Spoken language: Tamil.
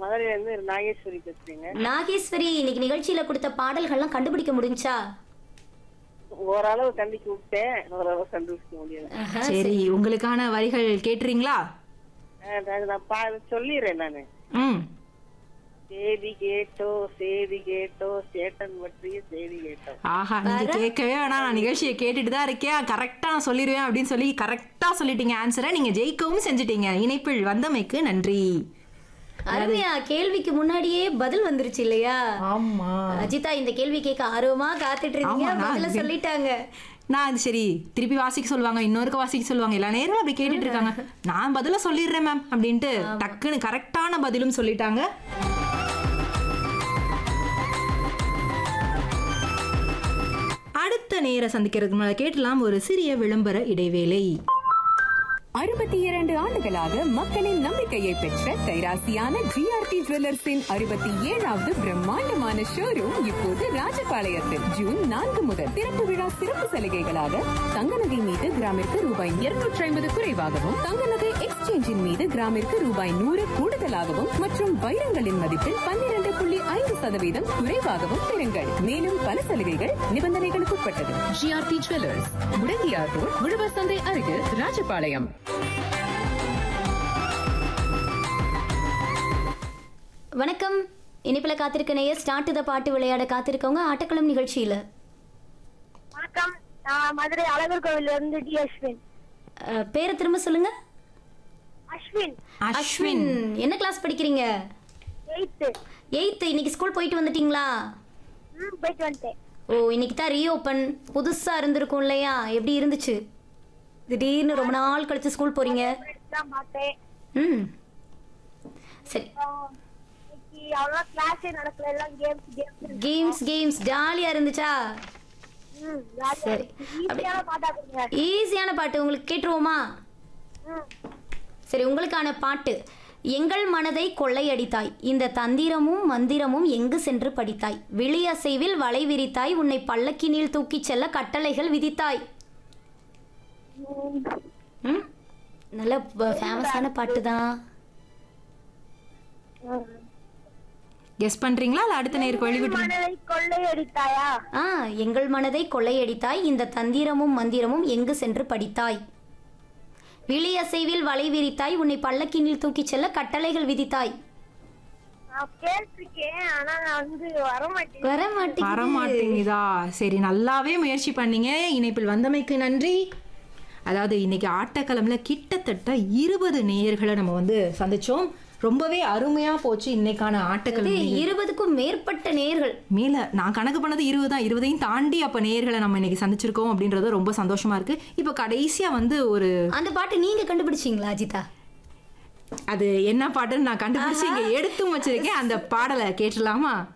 மதுரையில இருந்து நாகேஸ்வரி பேசுறீங்க நாகேஸ்வரி இன்னைக்கு நிகழ்ச்சியில கொடுத்த பாடல்கள்லாம் கண்டுபிடிக்க முடிஞ்சா ஓரளவு கண்டிச்சு விட்டேன் ஓரளவு கண்டுபிடிக்க முடியாது சரி உங்களுக்கான வரிகள் கேட்டுறீங்களா அஹ் அது நான் பா சொல்லிடுறேன் நானு ம் செய்தி கேட்டோ செய்தி கேட்டோ சேட்டன் பற்றிய செய்தி கேட்டோம் ஆஹா நீங்க கேட்கவே வேணாம் நான் நிகழ்ச்சியை கேட்டுட்டு தான் இருக்கேன் கரெக்டா நான் சொல்லிடுவேன் அப்படின்னு சொல்லி கரெக்டா சொல்லிட்டீங்க ஆன்சரை நீங்க ஜெயிக்கவும் செஞ்சுட்டீங்க இணைப்பில் வந்தமைக்கு நன்றி அருமையா கேள்விக்கு முன்னாடியே பதில் வந்துருச்சு இல்லையா ஆமா அஜிதா இந்த கேள்வி கேட்க ஆர்வமா காத்துட்டு இருந்தீங்க ஆமா, நான் பதில இது- சொல்லிட்டாங்க நான் அது சரி திருப்பி வாசிக்க சொல்லுவாங்க இன்னொருக்க வாசிக்க சொல்லுவாங்க எல்லா நேரம் அப்படி கேட்டுட்டு இருக்காங்க நான் பதில சொல்லிடுறேன் மேம் அப்படின்ட்டு டக்குன்னு கரெக்டான பதிலும் சொல்லிட்டாங்க அடுத்த நேர சந்திக்கிறதுக்கு முன்னாடி கேட்டலாம் ஒரு சிறிய விளம்பர இடைவேளை அறுபத்தி இரண்டு ஆண்டுகளாக மக்களின் நம்பிக்கையை பெற்ற கைராசியான ஜிஆர்டி ஜுவல்லர்ஸின் அறுபத்தி ஏழாவது பிரம்மாண்டமான ஷோரூம் இப்போது ராஜபாளையத்தில் ஜூன் நான்கு முதல் திறப்பு விழா சிறப்பு சலுகைகளாக தங்க நகை மீது கிராமிற்கு ரூபாய் இருநூற்றி ஐம்பது குறைவாகவும் தங்க நகை எக்ஸ்சேஞ்சின் மீது கிராமிற்கு ரூபாய் நூறு கூடுதலாகவும் மற்றும் வைரங்களின் மதிப்பில் பன்னிரண்டு புள்ளி ஐந்து சதவீதம் குறைவாகவும் பெறுங்கள் மேலும் பல சலுகைகள் நிபந்தனைகளுக்கு உட்பட்டது ஜிஆர்டி ஜுவல்லர்ஸ் முடங்கியார் ரோட் உழவர் சந்தை அருகில் ராஜபாளையம் வணக்கம் இனிப்புல காத்திருக்க நேயர் ஸ்டார்ட் த பாட்டு விளையாட காத்திருக்கவங்க ஆட்டக்களம் நிகழ்ச்சியில வணக்கம் நான் மதுரை அழகர் கோவில்ல இருந்து டி அஸ்வின் அஹ், பேரை திரும்ப சொல்லுங்க அஸ்வின் அஸ்வின் என்ன கிளாஸ் படிக்கிறீங்க எயித்து எயித்து இன்னைக்கு ஸ்கூல் போயிட்டு வந்துட்டீங்களா ம் போயிட்டு வந்துட்டேன் ஓ இன்னைக்கு தான் ரீஓப்பன் புதுசா இருந்திருக்கும் இல்லையா எப்படி இருந்துச்சு திடீர்னு ரொம்ப நாள் கழிச்சு ஸ்கூல் போறீங்க தான் பார்த்தேன் ம் சரி அப்புறம் இன்னைக்கு அவ்வளோ கிளாஸே நடக்கல எல்லாம் கேம்ஸ் கேம்ஸ் கேம்ஸ் கேம்ஸ் ஜாலியா இருந்துச்சா ம் சரி. ஈஸியான பாட்டா கொடுங்க ஈஸியான பாட்டு உங்களுக்கு கேட்டுருவோமா ம் சரி உங்களுக்கான பாட்டு எங்கள் மனதை கொள்ளையடித்தாய் இந்த தந்திரமும் மந்திரமும் எங்கு சென்று படித்தாய் விழியசைவில் வலை விரித்தாய் உன்னை பல்லக்கினில் தூக்கிச் செல்ல கட்டளைகள் விதித்தாய் ம் நல்ல ஃபேமஸான பாட்டு தான் கெஸ் பண்றீங்களா இல்ல அடுத்த நேருக்கு வழிவிட்டு மனதை கொள்ளையடித்தாயா ஆ எங்கள் மனதை கொள்ளையடித்தாய் இந்த தந்திரமும் மந்திரமும் எங்கு சென்று படித்தாய் விழியசைவில் வலை விரித்தாய் உன்னை பல்லக்கினில் தூக்கிச் செல்ல கட்டளைகள் விதித்தாய் நான் கேட்டிருக்கேன் ஆனா நான் வந்து வர மாட்டேன் வர மாட்டேங்குது வர மாட்டேங்குதா சரி நல்லாவே முயற்சி பண்ணீங்க இணைப்பில் வந்தமைக்கு நன்றி அதாவது இன்னைக்கு ஆட்டக்களம்ல கிட்டத்தட்ட இருபது நேயர்களை நம்ம வந்து சந்திச்சோம் ரொம்பவே அருமையா போச்சு இன்னைக்கான ஆட்டக்களம் நிகழ்ச்சி. இருபதுக்கும் மேற்பட்ட நேர்கள் மேல நான் கணக்கு பண்ணது இருபது தான் இருபதையும் தாண்டி அப்ப நேயர்களை நம்ம இன்னைக்கு சந்திச்சிருக்கோம் அப்படின்றது ரொம்ப சந்தோஷமா இருக்கு இப்போ கடைசியா வந்து ஒரு அந்த பாட்டு நீங்க கண்டுபிடிச்சீங்களா அஜிதா அது என்ன பாட்டுன்னு நான் கண்டுபிடிச்சு இங்க எடுத்தும் வச்சிருக்கேன் அந்த பாடலை கேட்டுடலாமா